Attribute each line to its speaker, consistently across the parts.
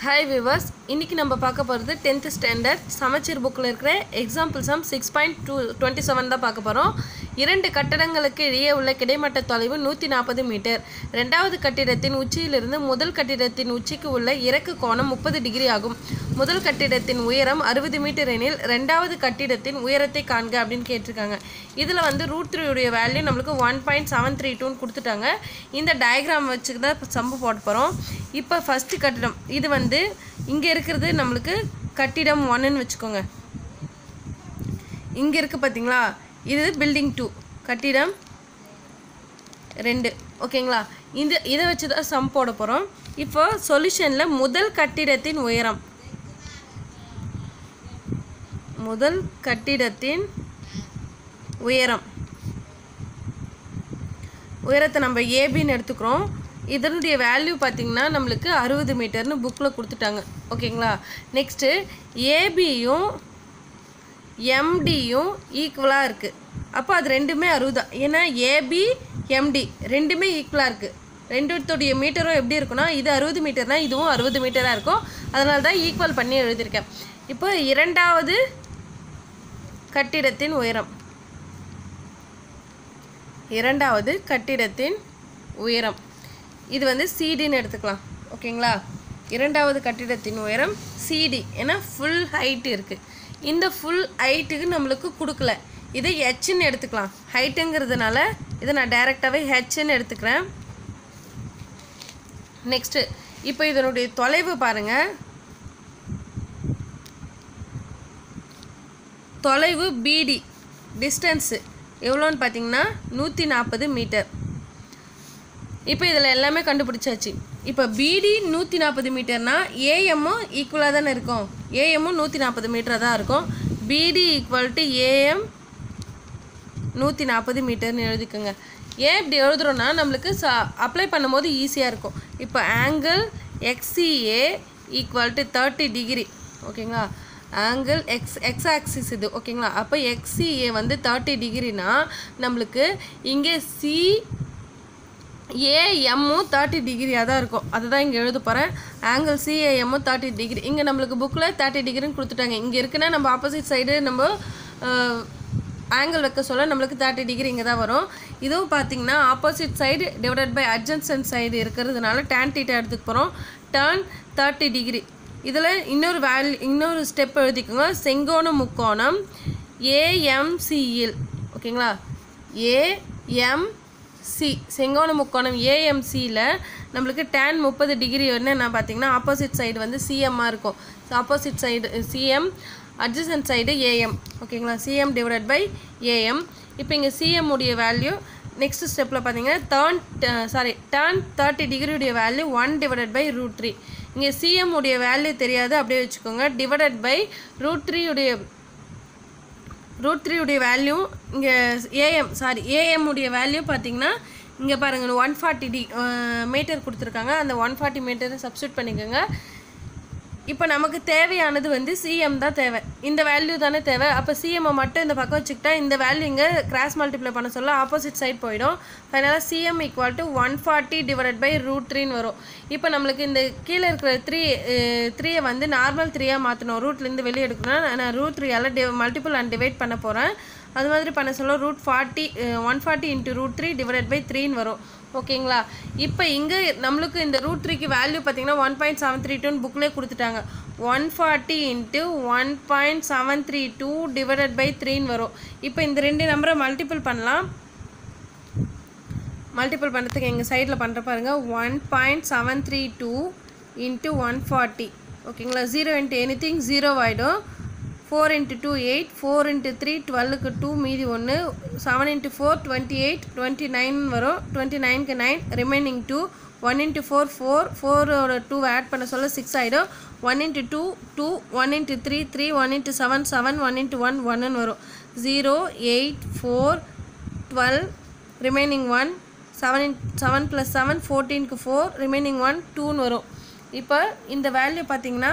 Speaker 1: hi viewers இன்றைக்கி நம்ம பார்க்க போகிறது டென்த்து ஸ்டாண்டர்ட் சமச்சீர் புக்கில் இருக்கிற example sum six point two twenty seven தான் பார்க்க போகிறோம் இரண்டு கட்டடங்களுக்கு இடையே உள்ள கிடைமட்ட தொலைவு நூற்றி நாற்பது மீட்டர் ரெண்டாவது கட்டிடத்தின் உச்சியிலிருந்து முதல் கட்டிடத்தின் உச்சிக்கு உள்ள இறக்கு கோணம் முப்பது டிகிரி ஆகும் முதல் கட்டிடத்தின் உயரம் அறுபது மீட்டர் எனில் ரெண்டாவது கட்டிடத்தின் உயரத்தை காண்க அப்படின்னு கேட்டிருக்காங்க இதில் வந்து ரூட் த்ரீயுடைய வேல்யூ நம்மளுக்கு ஒன் பாயிண்ட் செவன் த்ரீ டூன்னு கொடுத்துட்டாங்க இந்த டயக்ராம் வச்சு தான் இப்போ சம்பு போட போகிறோம் இப்போ ஃபஸ்ட்டு கட்டிடம் இது வந்து இங்கே இருக்கிறது நம்மளுக்கு கட்டிடம் ஒன்றுன்னு வச்சுக்கோங்க இங்கே இருக்குது பார்த்தீங்களா இது பில்டிங் டூ கட்டிடம் ரெண்டு ஓகேங்களா இந்த இதை வச்சு தான் சம் போட போகிறோம் இப்போ சொல்யூஷனில் முதல் கட்டிடத்தின் உயரம் முதல் கட்டிடத்தின் உயரம் உயரத்தை நம்ம ஏபின்னு எடுத்துக்கிறோம் இதனுடைய வேல்யூ பார்த்திங்கன்னா நம்மளுக்கு அறுபது மீட்டர்னு புக்கில் கொடுத்துட்டாங்க ஓகேங்களா நெக்ஸ்ட்டு ஏபியும் எம்டியும் ஈக்குவலாக இருக்குது அப்போ அது ரெண்டுமே அறுபது தான் ஏன்னா ஏபி எம்டி ரெண்டுமே ஈக்குவலாக இருக்குது ரெண்டுத்துடைய மீட்டரும் எப்படி இருக்குன்னா இது அறுபது மீட்டர்னால் இதுவும் அறுபது மீட்டராக இருக்கும் அதனால தான் ஈக்குவல் பண்ணி எழுதியிருக்கேன் இப்போ இரண்டாவது கட்டிடத்தின் உயரம் இரண்டாவது கட்டிடத்தின் உயரம் இது வந்து சிடின்னு எடுத்துக்கலாம் ஓகேங்களா இரண்டாவது கட்டிடத்தின் உயரம் சிடி ஏன்னா ஃபுல் ஹைட் இருக்குது இந்த ஃபுல் ஹைட்டுக்கு நம்மளுக்கு கொடுக்கல இதை ஹெச்ன்னு எடுத்துக்கலாம் ஹைட்டுங்கிறதுனால இதை நான் டைரெக்டாகவே ஹெச்ன்னு எடுத்துக்கிறேன் நெக்ஸ்ட்டு இப்போ இதனுடைய தொலைவு பாருங்கள் தொலைவு பிடி டிஸ்டன்ஸு எவ்வளோன்னு பார்த்தீங்கன்னா நூற்றி நாற்பது மீட்டர் இப்போ இதில் எல்லாமே கண்டுபிடிச்சாச்சு இப்போ பிடி நூற்றி நாற்பது மீட்டர்னால் ஏஎம்மும் ஈக்குவலாக தானே இருக்கும் ஏஎம்மும் நூற்றி நாற்பது மீட்டராக தான் இருக்கும் பிடி ஈக்குவல் டு ஏஎம் நூற்றி நாற்பது மீட்டர்னு எழுதிக்கோங்க ஏன் இப்படி எழுதுறோன்னா நம்மளுக்கு ச அப்ளை பண்ணும்போது ஈஸியாக இருக்கும் இப்போ angle XCA equal to thirty degree ஓகேங்களா ஆங்கிள் எக்ஸ் எக்ஸ் ஆக்சிஸ் இது ஓகேங்களா அப்போ எக்ஸிஏ வந்து தேர்ட்டி டிகிரினா நம்மளுக்கு இங்கே சி ஏஎம்மும் தேர்ட்டி டிகிரியாக தான் இருக்கும் அதுதான் இங்கே எழுத போகிறேன் ஆங்கிள் சிஏஎம்மும் தேர்ட்டி டிகிரி இங்கே நம்மளுக்கு புக்கில் தேர்ட்டி டிகிரின்னு கொடுத்துட்டாங்க இங்கே இருக்குன்னா நம்ம ஆப்போசிட் சைடு நம்ம ஆங்கிள் வைக்க சொல்ல நம்மளுக்கு தேர்ட்டி டிகிரி இங்கே தான் வரும் இதுவும் பார்த்தீங்கன்னா opposite side divided by adjacent side இருக்கிறதுனால டேன் டீட்டா எடுத்துக்க போகிறோம் டேர்ன் தேர்ட்டி டிகிரி இதில் இன்னொரு வேல்யூ இன்னொரு ஸ்டெப் எழுதிக்கோங்க செங்கோண முக்கோணம் ஏஎம்சியில் ஓகேங்களா ஏஎம்சி செங்கோண முக்கோணம் ஏஎம்சியில் நம்மளுக்கு டேன் முப்பது டிகிரி என்னென்ன பார்த்தீங்கன்னா ஆப்போசிட் சைடு வந்து சிஎம்மாக இருக்கும் opposite side CM adjacent side AM ஓகேங்களா சிஎம் டிவைடட் பை ஏஎம் இப்போ இங்கே சிஎம் உடைய வேல்யூ நெக்ஸ்ட் ஸ்டெப்பில் பார்த்தீங்கன்னா டேர்ன் சாரி டேர்ன் தேர்ட்டி டிகிரியுடைய value one divided by root three இங்கே சிஎம் உடைய வேல்யூ தெரியாது அப்படியே வச்சுக்கோங்க டிவைடட் பை ரூட் த்ரீ உடைய ரூட் த்ரீ உடைய வேல்யூ இங்கே ஏஎம் சாரி ஏஎம் உடைய வேல்யூ பார்த்தீங்கன்னா இங்கே பாருங்கள் ஒன் ஃபார்ட்டி டி மீட்டர் கொடுத்துருக்காங்க அந்த ஒன் ஃபார்ட்டி மீட்டரை சப்ஸ்டியூட் பண்ணிக்கோங்க இப்போ நமக்கு தேவையானது வந்து சிஎம் தான் தேவை இந்த வேல்யூ தானே தேவை அப்போ சிஎம்மை மட்டும் இந்த பக்கம் வச்சுக்கிட்டா இந்த வேல்யூ இங்கே கிராஸ் மல்டிப்ளை பண்ண சொல்ல ஆப்போசிட் சைட் போயிடும் ஃபைனலாக CM equal to one forty divide by root த்ரீன்னு வரும் இப்போ நம்மளுக்கு இந்த கீழே இருக்கிற த்ரீ த்ரீயை வந்து நார்மல் த்ரீயாக மாற்றணும் ரூட்லேருந்து வெளியே எடுக்கணும்னா நான் ரூட் த்ரீயால் டி மல்டிபிள் அண்ட் டிவைட் பண்ண போகிறேன் அது மாதிரி பண்ண சொல்ல root forty one forty into root three divide by த்ரீன்னு வரும் ஓகேங்களா இப்போ இங்கே நம்மளுக்கு இந்த ரூட் த்ரீக்கு வேல்யூ பார்த்தீங்கன்னா ஒன் பாயிண்ட் செவன் த்ரீ டூன்னு புக்லேயே கொடுத்துட்டாங்க one forty into one point seven three two divided by த்ரீன்னு வரும் இப்போ இந்த ரெண்டு நம்பரை மல்டிபிள் பண்ணலாம் மல்டிபிள் பண்ணுறதுக்கு எங்கள் சைடில் பண்ணுற பாருங்கள் one point seven three two into one forty ஓகேங்களா zero into anything zero ஆகிடும் four into two eight four into three டுவெல்லுக்கு டூ மீதி ஒன்று seven into four twenty eight twenty nine வரும் டுவெண்ட்டி நைனுக்கு nine remaining two one into four four ஃபோரோட two add பண்ண சொல்ல சிக்ஸ் ஆகிடும் one into two two one into three three one into seven seven one into one ஒன்னு வரும் zero eight four twelve remaining one seven in seven plus seven ஃபோர்டீனுக்கு four remaining one டூன்னு வரும் இப்போ இந்த வேல்யூ பார்த்தீங்கன்னா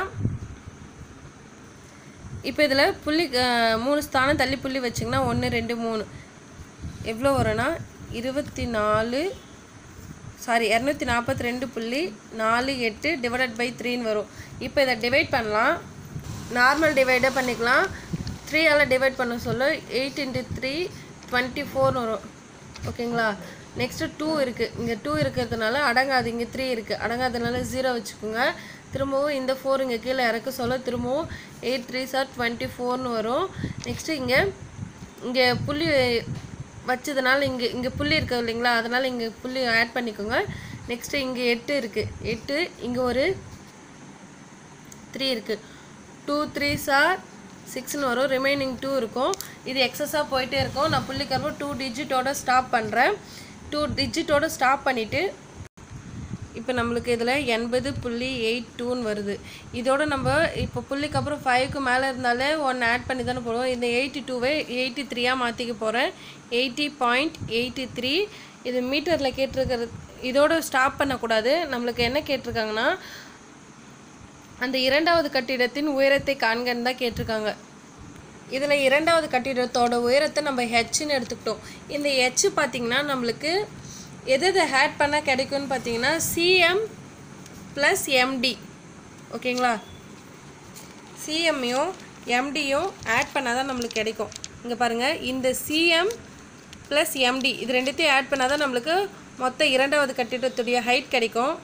Speaker 1: இப்போ இதில் புள்ளி மூணு ஸ்தானம் தள்ளி புள்ளி வச்சிங்கன்னா ஒன்று ரெண்டு மூணு எவ்வளோ வரும்னா இருபத்தி நாலு சாரி இரநூத்தி நாற்பத்தி ரெண்டு புள்ளி நாலு எட்டு டிவைடட் பை த்ரீன்னு வரும் இப்போ இதை டிவைட் பண்ணலாம் நார்மல் டிவைடே பண்ணிக்கலாம் த்ரீயால் டிவைட் பண்ண சொல்ல எயிட் இன்ட்டு த்ரீ டுவெண்ட்டி ஃபோர்னு வரும் ஓகேங்களா நெக்ஸ்ட்டு டூ இருக்குது இங்கே டூ இருக்கிறதுனால அடங்காது இங்கே த்ரீ இருக்குது அடங்காதனால ஜீரோ வச்சுக்கோங்க திரும்பவும் இந்த ஃபோர் இங்கே கீழே இறக்க சொல்ல திரும்பவும் எயிட் த்ரீ சார் டுவெண்ட்டி ஃபோர்னு வரும் நெக்ஸ்ட்டு இங்கே இங்கே புள்ளி வச்சதுனால இங்கே இங்கே புள்ளி இருக்கு இல்லைங்களா அதனால் இங்கே புள்ளி ஆட் பண்ணிக்கோங்க நெக்ஸ்ட்டு இங்கே எட்டு இருக்குது எட்டு இங்கே ஒரு த்ரீ இருக்குது டூ த்ரீ சார் சிக்ஸ்னு வரும் ரிமைனிங் டூ இருக்கும் இது எக்ஸஸாக போயிட்டே இருக்கும் நான் புள்ளி கருவு டூ டிஜிட்டோட ஸ்டாப் பண்ணுறேன் டூ டிஜிட்டோட ஸ்டாப் பண்ணிவிட்டு இப்போ நம்மளுக்கு இதில் எண்பது புள்ளி எயிட் டூன்னு வருது இதோட நம்ம இப்போ புள்ளிக்கு அப்புறம் ஃபைவ்க்கு மேலே இருந்தாலே ஒன்று ஆட் பண்ணி தானே போடுவோம் இந்த எயிட்டி டூவை எயிட்டி த்ரீயாக மாற்றிக்க போகிறேன் எயிட்டி பாயிண்ட் எயிட்டி த்ரீ இது மீட்டரில் கேட்டிருக்கிறது இதோட ஸ்டாப் பண்ணக்கூடாது நம்மளுக்கு என்ன கேட்டிருக்காங்கன்னா அந்த இரண்டாவது கட்டிடத்தின் உயரத்தை காண்கன்னு தான் கேட்டிருக்காங்க இதில் இரண்டாவது கட்டிடத்தோட உயரத்தை நம்ம ஹெச்னு எடுத்துக்கிட்டோம் இந்த ஹெச் பார்த்திங்கன்னா நம்மளுக்கு எது எது ஆட் பண்ணால் கிடைக்கும்னு பார்த்தீங்கன்னா சிஎம் ப்ளஸ் எம்டி ஓகேங்களா சிஎம்மையும் எம்டியும் ஆட் பண்ணால் தான் நம்மளுக்கு கிடைக்கும் இங்கே பாருங்கள் இந்த சிஎம் ப்ளஸ் எம்டி இது ரெண்டுத்தையும் ஆட் பண்ணால் தான் நம்மளுக்கு மொத்த இரண்டாவது கட்டிடத்துடைய ஹைட் கிடைக்கும்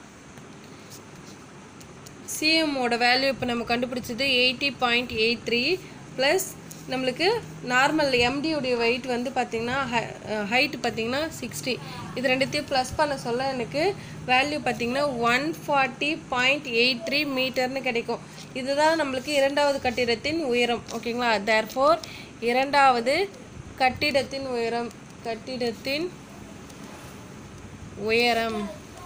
Speaker 1: சிஎம்மோட வேல்யூ இப்போ நம்ம கண்டுபிடிச்சது eighty point eight three plus நம்மளுக்கு நார்மல் எம்டியோடைய வெயிட் வந்து பார்த்திங்கன்னா ஹைட் பார்த்திங்கன்னா சிக்ஸ்டி இது ரெண்டுத்தையும் ப்ளஸ் பண்ண சொல்ல எனக்கு வேல்யூ பார்த்திங்கன்னா one forty point eight three மீட்டர்னு கிடைக்கும் இதுதான் நம்மளுக்கு இரண்டாவது கட்டிடத்தின் உயரம் ஓகேங்களா தேர்ஃபோர் இரண்டாவது கட்டிடத்தின் உயரம் கட்டிடத்தின் உயரம்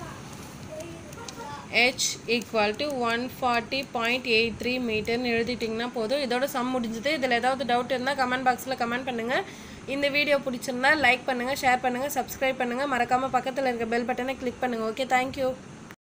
Speaker 1: H equal to one forty point eight three மீட்டர்னு எழுதிட்டிங்கன்னா போதும் இதோட சம் முடிஞ்சது இதில் ஏதாவது டவுட் இருந்தால் கமெண்ட் பாக்ஸில் கமெண்ட் பண்ணுங்கள் இந்த வீடியோ பிடிச்சிருந்தா லைக் பண்ணுங்கள் ஷேர் பண்ணுங்கள் சப்ஸ்கிரைப் பண்ணுங்கள் மறக்காமல் பக்கத்தில் இருக்க பெல் பட்டனை கிளிக் பண்ணுங்கள் ஓகே தேங்க்யூ